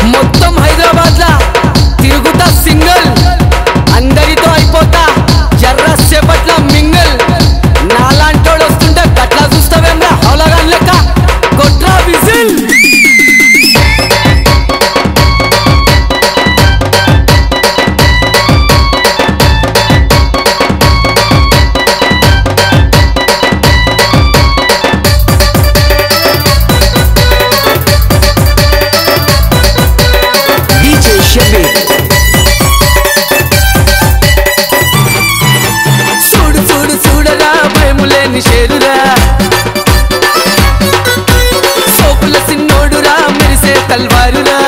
మొత్తం హైదరాబాద్ లా తిరుగుతా సింగిల్ అందరితో అయిపోతా జర్ర సేపట్ల మింగిల్ నాలాంటోడు వస్తుంటే గట్లా చూస్తావేమ్రా హౌలగాన్ లెక్క కొట్రా విజిల్ DJ Shabir. చూడు చూడు చూడరా భయములేని షేరురా సోపుల సిన్నోడురా మెరిసే తల్వారురా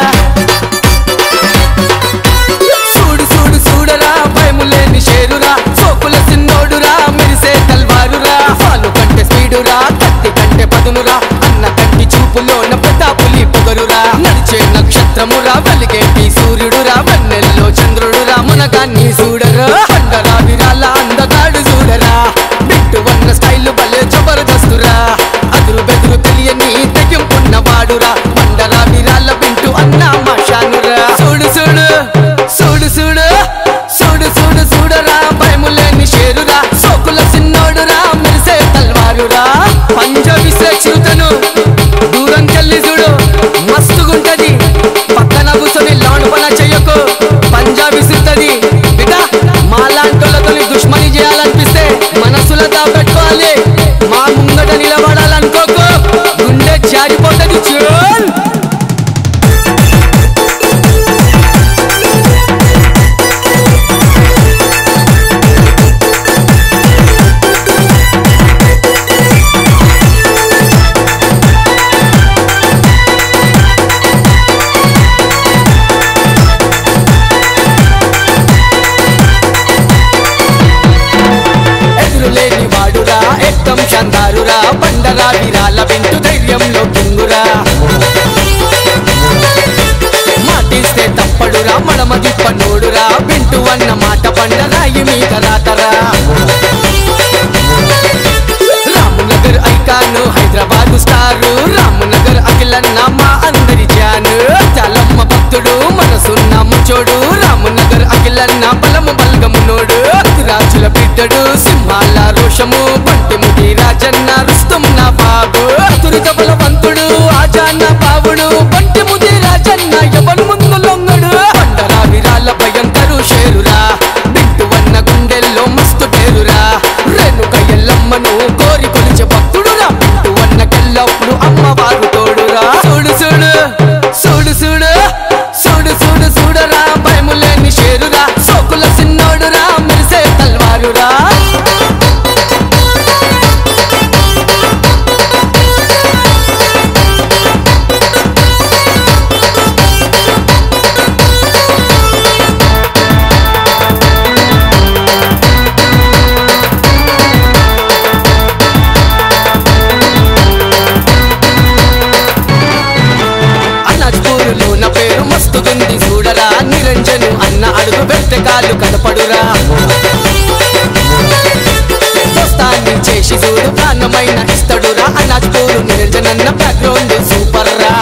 చూడు చూడు చూడరా భయములేని షేరురా సోపుల సిన్నోడురా మెరిసే తల్వారురా ఫాలు కంటే స్పీడురా కత్తి కంటే పదునురా అన్న కంటి చూపులోన ప్రతాపులి పొగరురా నడిచే నక్షత్రమురా వెలిగేటి సూర్యుడురా వెన్నెల్లో చంద్రుడురా మునగాన్ని చూడరా అండరా విరాల అందగాడు చూడరా బిట్టు వన్న స్టైల్ భలే జబర్దస్తురా అదురు బెదురు తెలియని తెగింపున్న వాడురా మండరా విరాల బింటు అన్న మాషానురా చూడు చూడు చూడు చూడు చూడు చూడు చూడరా భయములేని షేరురా సోకుల సిన్నోడురా మెరిసే తల్వారురా పంజ విసే చిరుతను దూరం కెళ్ళి చూడు మస్తుగుంటది పక్కన కూర్చొని లాండ్ పన చెయ్యకు పంజా విసురుతది బిడ్డ మాలాంటోళ్ళతో దుష్మని చేయాలనిపిస్తే మనసులో దాపెట్టుకోవాలి మా ముంగట నిలబడాలనుకోకు గుండె జారిపోతుంది చూన్ ఎదురులేని వాడురా ఎక్కం చందారురా బండరా విరాల వింటు ధైర్యంలో కింగురా మాటిస్తే తప్పడురా మడమ దిప్పనోడురా వింటు అన్న మాట బండరాయి మీద రాతరా రామునగర్ ఐకాను హైదరాబాద్ స్టారు రామునగర్ అఖిలన్న మా అందరి జాను చాలమ్మ భక్తుడు మనసున్న ముచ్చోడు రామునగర్ అఖిలన్న బలము బల్గమునోడు రాజుల బిడ్డడు సింహాల రోషము బంటి ముడి రాజన్న రుస్తుం నా బాబు తురిత బలవంతుడు ఆజాన్న బావుడు బంటి ముది రాజన్న ఎవరు ముందు లొంగడు బండరా విరాల భయంకరు షేరురా బిట్టు వన్న గుండెల్లో మస్తు పేరురా రేణుక ఎల్లమ్మను కోరి కొలిచే భక్తుడురా బిట్టు వన్న కెల్లప్పుడు అమ్మవారు తోడురా చూడు చూడు చూడు చూడు చూడు చూడు చూడరా భయములేని షేరురా సోకుల సిన్నోడురా మెరిసే తల్వారురా అనాజ్పూరులో నా పేరు మస్తుగుంది చూడరా నిరంజను అన్న అడుగు పెడితే కాళ్ళు కనపడురా దోస్తాన్ని చేసి చూడు ప్రాణమైన ఇస్తడురా అనాజ్పూరు నిరంజన్ అన్న బ్యాక్గ్రౌండ్ సూపర్ రా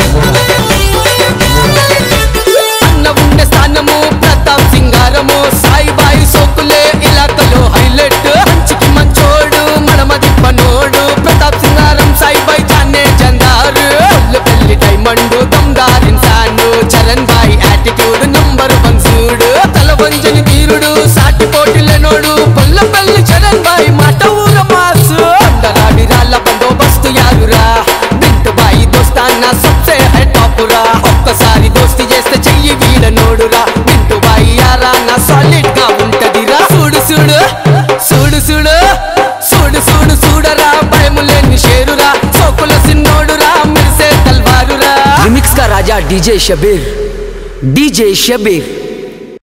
అన్న ఉండే స్థానము ప్రతాప్ సింగారము సాయిబాయి సోకులే ఇలాకలో హైలైట్ మంచికి మంచోడు మడమ దిప్పనోడు ప్రతాప్ సింగారం సాయిబాయి జానే జందారు ఒళ్ళు పెళ్లి డైమండ్ దమ్దార్ ఇన్సాన్ చరణ్ బాయ్ యాటిట్యూడ్ నంబర్ వన్ సూడు తల వంజని వీరుడు సాటి పోటీలనోడు బొల్ల పెళ్లి చరణ్ బాయ్ మాట ఊర మాసు అండరా విరాల బందోబస్తు యారురా బింటు బాయి దోస్తాన్న సబ్సే హై టాపురా ఒక్కసారి దోస్తి చేస్తే చెయ్యి వీడ నోడురా బింటు బాయి యారా నా సాలిడ్ గా ఉంటదిరా చూడు చూడు చూడు చూడు చూడు చూడు చూడరా భయములేని షేరురా సోకుల సిన్నోడురా మెరిసే తల్వారురా Remix का राजा DJ Shabir. DJ Shabir.